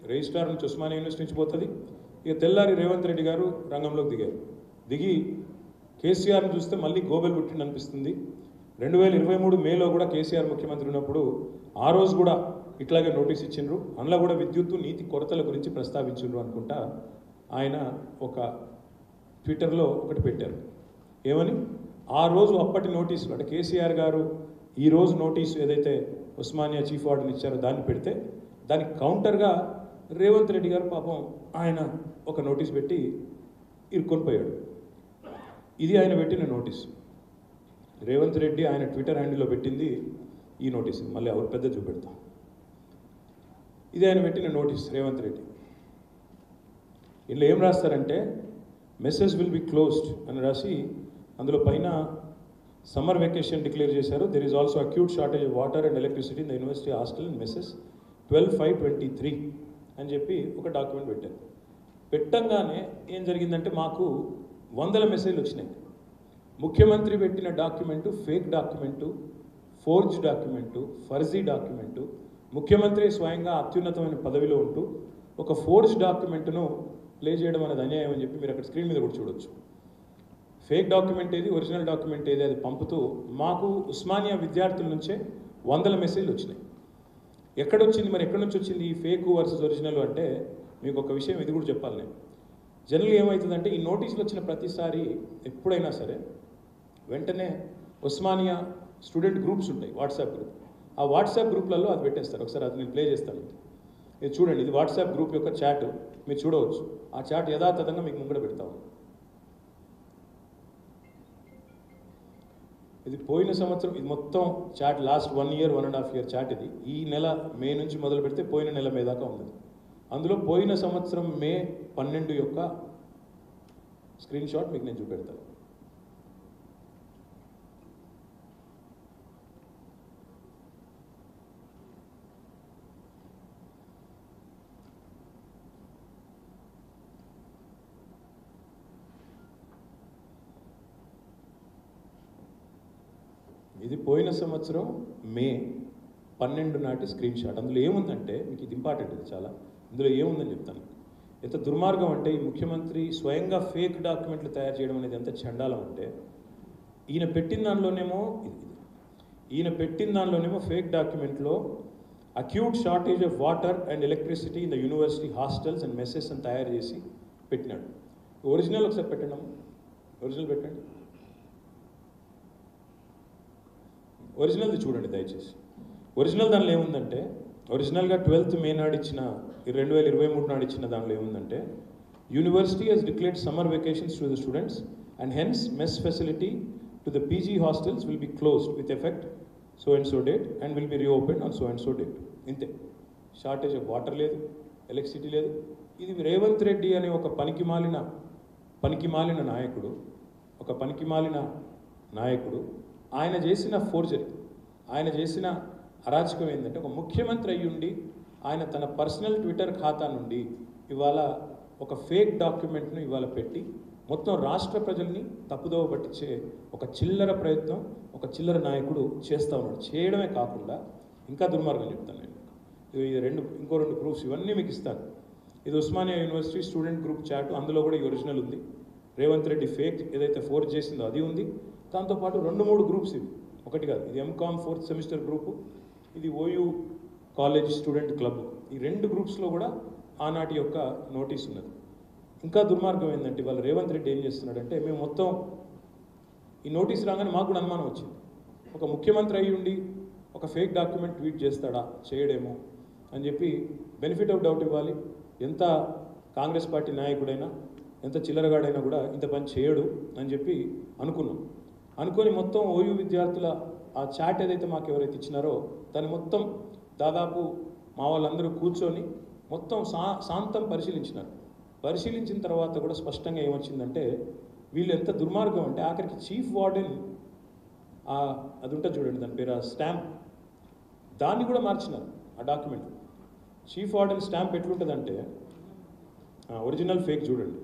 Registrar నుంచి Osmania university నుంచి పోతుంది ఇక తెల్లారి రేవంత్ రెడ్డి గారు రంగంలోకి దిగారు దిగి కేసీఆర్ని చూస్తే మళ్ళీ గోబెల్ పుట్టింది అనిపిస్తుంది రెండు వేల ఇరవై మూడు మేలో కూడా కేసీఆర్ ముఖ్యమంత్రి ఉన్నప్పుడు ఆ రోజు కూడా ఇట్లాగే నోటీస్ ఇచ్చిండ్రు అందులో కూడా విద్యుత్తు నీతి కొరతల గురించి ప్రస్తావించిండ్రు అనుకుంటా ఆయన ఒక ట్విట్టర్లో ఒకటి పెట్టారు ఏమని ఆ రోజు అప్పటి నోటీసులు అంటే కేసీఆర్ గారు ఈ రోజు నోటీసు ఏదైతే ఉస్మానియా చీఫ్ వార్డెన్ ఇచ్చారో దాన్ని పెడితే దానికి కౌంటర్గా రేవంత్ రెడ్డి గారు పాపం ఆయన ఒక నోటీస్ పెట్టి ఇరుక్కొని పోయాడు ఇది ఆయన పెట్టిన నోటీసు రేవంత్ రెడ్డి ఆయన ట్విట్టర్ హ్యాండిల్లో పెట్టింది ఈ నోటీస్ మళ్ళీ ఎవరు పెద్ద చూపెడతాం ఇది ఆయన పెట్టిన నోటీస్ రేవంత్ రెడ్డి ఇందులో ఏం రాస్తారంటే మెసేజ్ విల్ బి క్లోజ్డ్ అని రాసి అందులో పైన సమ్మర్ వెకేషన్ డిక్లేర్ చేశారు there is also acute shortage of water and electricity in the university hostel and message twelve five twenty three అని చెప్పి ఒక డాక్యుమెంట్ పెట్టారు పెట్టంగానే ఏం జరిగిందంటే మాకు వందల మెసేజ్లు వచ్చినాయి ముఖ్యమంత్రి పెట్టిన document fake document forge document ఫర్జీ డాక్యుమెంటు ముఖ్యమంత్రి స్వయంగా అత్యున్నతమైన పదవిలో ఉంటూ ఒక ఫోర్జ్ డాక్యుమెంట్ను ప్లే చేయడం అనేది అన్యాయం అని చెప్పి మీరు అక్కడ స్క్రీన్ మీద కూడా చూడొచ్చు ఫేక్ డాక్యుమెంట్ ఏది ఒరిజినల్ డాక్యుమెంట్ ఏది అది పంపుతూ మాకు ఉస్మానియా విద్యార్థుల నుంచే వందల మెసేజ్లు వచ్చినాయి ఎక్కడొచ్చింది మరి ఎక్కడి నుంచి వచ్చింది ఈ ఫేక్ వర్సెస్ ఒరిజినల్ అంటే మీకు ఒక విషయం ఇది కూడా చెప్పాలి నేను జనరల్గా ఏమవుతుందంటే ఈ నోటీసులు వచ్చిన ప్రతిసారి ఎప్పుడైనా సరే వెంటనే ఉస్మానియా స్టూడెంట్ గ్రూప్స్ ఉంటాయి వాట్సాప్ గ్రూప్ ఆ వాట్సాప్ గ్రూప్లలో అది పెట్టేస్తారు ఒకసారి అది నేను ప్లే చేస్తాను ఇది చూడండి ఇది వాట్సాప్ గ్రూప్ యొక్క చాట్ మీరు చూడవచ్చు ఆ చాట్ యథాతథంగా మీకు ముంగడ పెడతాము ఇది పోయిన సంవత్సరం ఇది మొత్తం chat last one year one and half year chat ఇది ఈ నెల మే నుంచి మొదలు పెడితే పోయిన నెల మే దాకా ఉంది అందులో పోయిన సంవత్సరం మే పన్నెండు యొక్క స్క్రీన్ షాట్ మీకు నేను చూపెడతాను ఇది పోయిన సంవత్సరం మే పన్నెండు నాటి స్క్రీన్ షాట్ అందులో ఏముందంటే మీకు ఇది ఇంపార్టెంట్ ఇది చాలా ఇందులో ఏముందని చెప్తాను ఎంత దుర్మార్గం అంటే ఈ ముఖ్యమంత్రి స్వయంగా ఫేక్ డాక్యుమెంట్లు తయారు చేయడం అనేది ఎంత చండాలం అంటే ఈయన పెట్టిన దానిలోనేమో ఇది ఇది. ఈయన పెట్టిన దానిలోనేమో ఫేక్ డాక్యుమెంట్లో acute shortage of water and electricity in the university hostels and messes అని తయారు చేసి పెట్టినాడు ఒరిజినల్ ఒకసారి పెట్టండి అమ్మ. ఒరిజినల్ పెట్టండి ఒరిజినల్ది చూడండి దయచేసి ఒరిజినల్ దానిలో ఏముందంటే ఒరిజినల్గా ట్వెల్త్ మే నాడు ఇచ్చిన రెండు వేల ఇరవై మూడు నాడు ఇచ్చిన దానిలో ఏముందంటే university has declared summer vacations to the students and hence mess facility to the PG hostels will be closed with effect so and so date and will be reopen on so and so date ఇంతే shortage of water లేదు electricity లేదు ఇది రేవంత్ రెడ్డి అనే ఒక పనికిమాలిన పనికిమాలిన నాయకుడు ఒక పనికిమాలిన నాయకుడు ఆయన చేసిన ఫోర్జరీ ఆయన చేసిన అరాచకం ఏంటంటే ఒక ముఖ్యమంత్రి అయ్యుండి ఆయన తన పర్సనల్ ట్విట్టర్ ఖాతా నుండి ఇవాళ ఒక ఫేక్ డాక్యుమెంట్ను ఇవాళ పెట్టి మొత్తం రాష్ట్ర ప్రజల్ని తప్పుదోవ పట్టించే ఒక చిల్లర ప్రయత్నం ఒక చిల్లర నాయకుడు చేస్తూ ఉన్నాడు చేయడమే కాకుండా ఇంకా దుర్మార్గం చెప్తాను నేను ఇది రెండు ఇంకో రెండు ప్రూఫ్స్ ఇవన్నీ మీకు ఇస్తాను ఇది Osmania university student group chat అందులో కూడా ఈ ఒరిజినల్ ఉంది రేవంత్ రెడ్డి ఫేక్ ఏదైతే ఫోర్స్ చేసిందో అది ఉంది దాంతోపాటు రెండు మూడు గ్రూప్స్ ఇవి ఒకటి కాదు ఇది ఎంకామ్ ఫోర్త్ సెమిస్టర్ గ్రూపు ఇది ఓయూ కాలేజ్ స్టూడెంట్ క్లబ్ ఈ రెండు గ్రూప్స్లో కూడా ఆనాటి యొక్క నోటీస్ ఉన్నది ఇంకా దుర్మార్గం ఏంటంటే ఇవాళ రేవంత్ రెడ్డి ఏం చేస్తున్నాడంటే మేము మొత్తం ఈ నోటీస్ రాగానే మాకు కూడా అనుమానం వచ్చింది ఒక ముఖ్యమంత్రి అయి ఉండి ఒక ఫేక్ డాక్యుమెంట్ ట్వీట్ చేస్తాడా చేయడేమో అని చెప్పి బెనిఫిట్ ఆఫ్ డౌట్ ఇవ్వాలి ఎంత కాంగ్రెస్ పార్టీ నాయకుడైనా ఎంత చిల్లరగాడైనా కూడా ఇంత పని చేయడు అని చెప్పి అనుకున్నాం అనుకొని మొత్తం ఓయూ విద్యార్థుల ఆ చాట్ ఏదైతే మాకు ఎవరైతే ఇచ్చినారో దాన్ని మొత్తం దాదాపు మా వాళ్ళందరూ కూర్చొని మొత్తం సా శాంతం పరిశీలించినారు పరిశీలించిన తర్వాత కూడా స్పష్టంగా ఏమొచ్చిందంటే వీళ్ళు ఎంత దుర్మార్గం అంటే ఆఖరికి చీఫ్ వార్డెన్ ఆ అది ఉంటుంది చూడండి దాని పేరు ఆ స్టాంప్ దాన్ని కూడా మార్చినారు ఆ డాక్యుమెంట్ చీఫ్ వార్డెన్ స్టాంప్ ఎట్లుంటుందంటే ఒరిజినల్ ఫేక్ చూడండి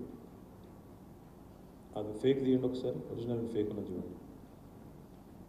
అది ఫేక్ తీయండి ఒకసారి ఒరిజినల్ ఫేక్ ఉన్నది చూడండి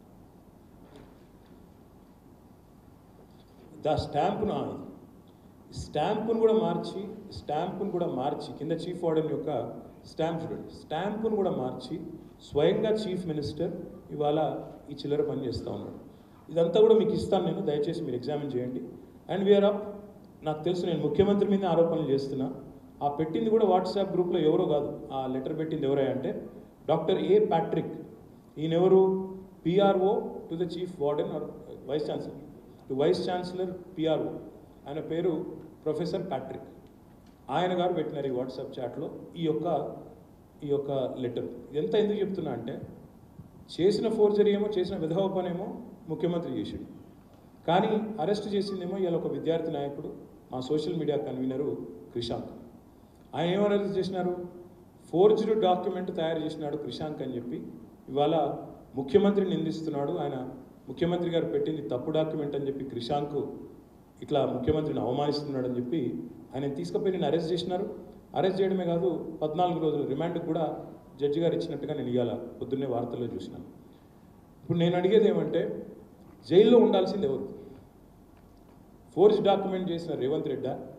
దా స్టాంప్ను స్టాంపును కూడా మార్చి స్టాంపును కూడా మార్చి కింద చీఫ్ వార్డెన్ యొక్క స్టాంప్ చూడండి స్టాంపును కూడా మార్చి స్వయంగా చీఫ్ మినిస్టర్ ఇవాళ ఈ చిల్లర పని చేస్తూ ఉన్నాడు ఇదంతా కూడా మీకు ఇస్తాను నేను దయచేసి మీరు ఎగ్జామిన్ చేయండి అండ్ వీఆర్ అప్ నాకు తెలుసు నేను ముఖ్యమంత్రి మీద ఆరోపణలు చేస్తున్నా ఆ పెట్టింది కూడా వాట్సాప్ గ్రూప్లో ఎవరో కాదు ఆ లెటర్ పెట్టింది ఎవరై అంటే డాక్టర్ ఏ ప్యాట్రిక్ ఈయనెవరు PRO to the chief warden or vice chancellor to vice chancellor PRO ఆయన పేరు ప్రొఫెసర్ ప్యాట్రిక్ ఆయన గారు పెట్టినారు ఈ వాట్సాప్ చాట్లో ఈ యొక్క ఈ యొక్క లెటర్ ఎంత ఎందుకు చెప్తున్నా అంటే చేసిన ఫోర్జరీ ఏమో చేసిన విధవ పనేమో ముఖ్యమంత్రి చేసాడు కానీ అరెస్ట్ చేసిందేమో ఇవాళ ఒక విద్యార్థి నాయకుడు మా సోషల్ మీడియా కన్వీనరు క్రిషాంక్ ఆయన ఏమని అరెస్ట్ చేసినారు ఫోర్జ్డ్ డాక్యుమెంట్ తయారు చేసినాడు క్రిషాంక్ అని చెప్పి ఇవాళ ముఖ్యమంత్రిని నిందిస్తున్నాడు ఆయన ముఖ్యమంత్రి గారు పెట్టింది తప్పు డాక్యుమెంట్ అని చెప్పి క్రిషాంక్ ఇట్లా ముఖ్యమంత్రిని అవమానిస్తున్నాడు అని చెప్పి ఆయన తీసుకుపోయి నేను అరెస్ట్ చేసినారు అరెస్ట్ చేయడమే కాదు పద్నాలుగు రోజులు రిమాండ్కి కూడా జడ్జి గారు ఇచ్చినట్టుగా నేను ఇవాళ పొద్దున్నే వార్తల్లో చూసినాను ఇప్పుడు నేను అడిగేది ఏమంటే జైల్లో ఉండాల్సింది ఎవరు ఫోర్జ్ డాక్యుమెంట్ చేసిన రేవంత్ రెడ్డా